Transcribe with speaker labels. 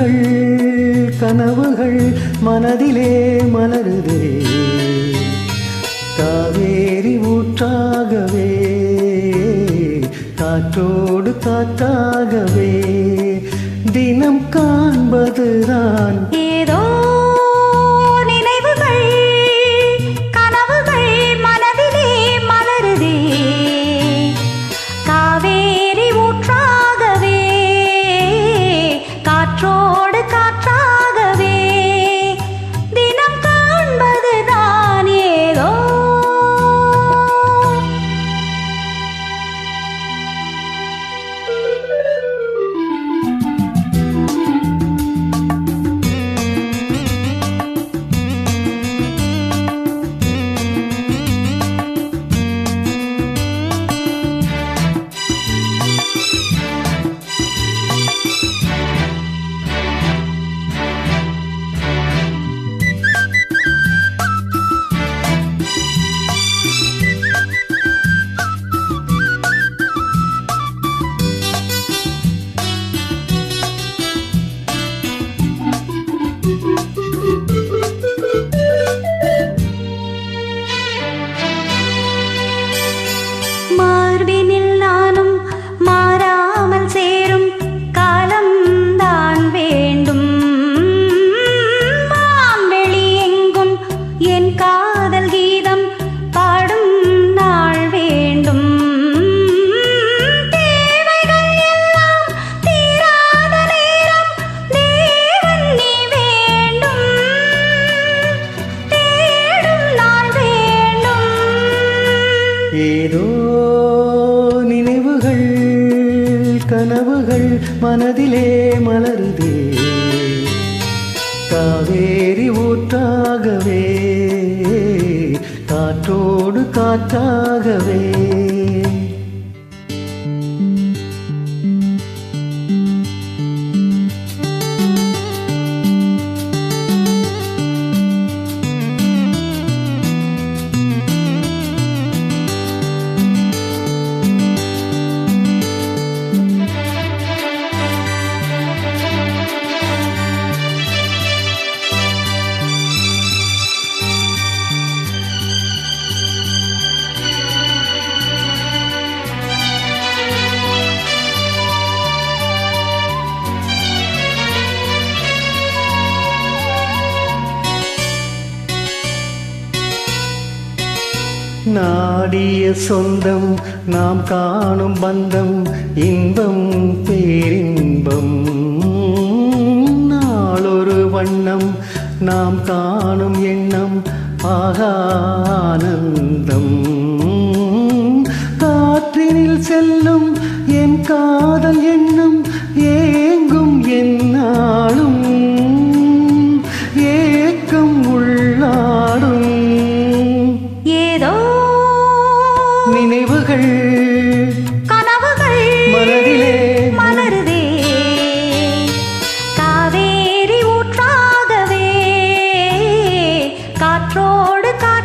Speaker 1: நினைவுகள் கனவுகள் மனதிலே மலருதே காவேரி ஊற்றாகவே காற்றோடு காற்றாகவே தினம் காண்பதுதான்
Speaker 2: ஏதோ நினைவுகள் கனவுகள் மனதிலே மலருதே காவேரி ஊற்றாகவே காற்றோடு காற்றாகவே தினம் காண்பதுதான் ஏதோ மார்பினில் நானும் மாறாமல் சேரும் காலம் தான் வேண்டும் மாம்பெளி எங்கும் என் காதல் கீதம் பாடும் நாள் வேண்டும் தேவைகள் எல்லாம் தீராத நேரம் தேவன் நீ வேண்டும் தேடும் நாள் வேண்டும்
Speaker 1: ஏதோ நினைவுகள் கனவுகள் மனதிலே மலருதே காவேரி ஊற்றாகவே காற்றோடு காற்றாகவே நாடிய சொந்தம் நாம் காணும் பந்தம் இன்பம் பேரின்பம் நாளொரு வண்ணம் நாம் காணும் எண்ணம் ஆகானந்தம் காற்றினில் செல்லும் என் காதல் எண்ணம் ஏங்கும் என்னாலும் ஏக்கம் உள்ளாடும்
Speaker 2: ஏதோ
Speaker 1: நினைவுகள்
Speaker 2: கனவுகள்
Speaker 1: மனதிலே
Speaker 2: மலருதே காவேரி ஊற்றாகவே காற்றோடு கா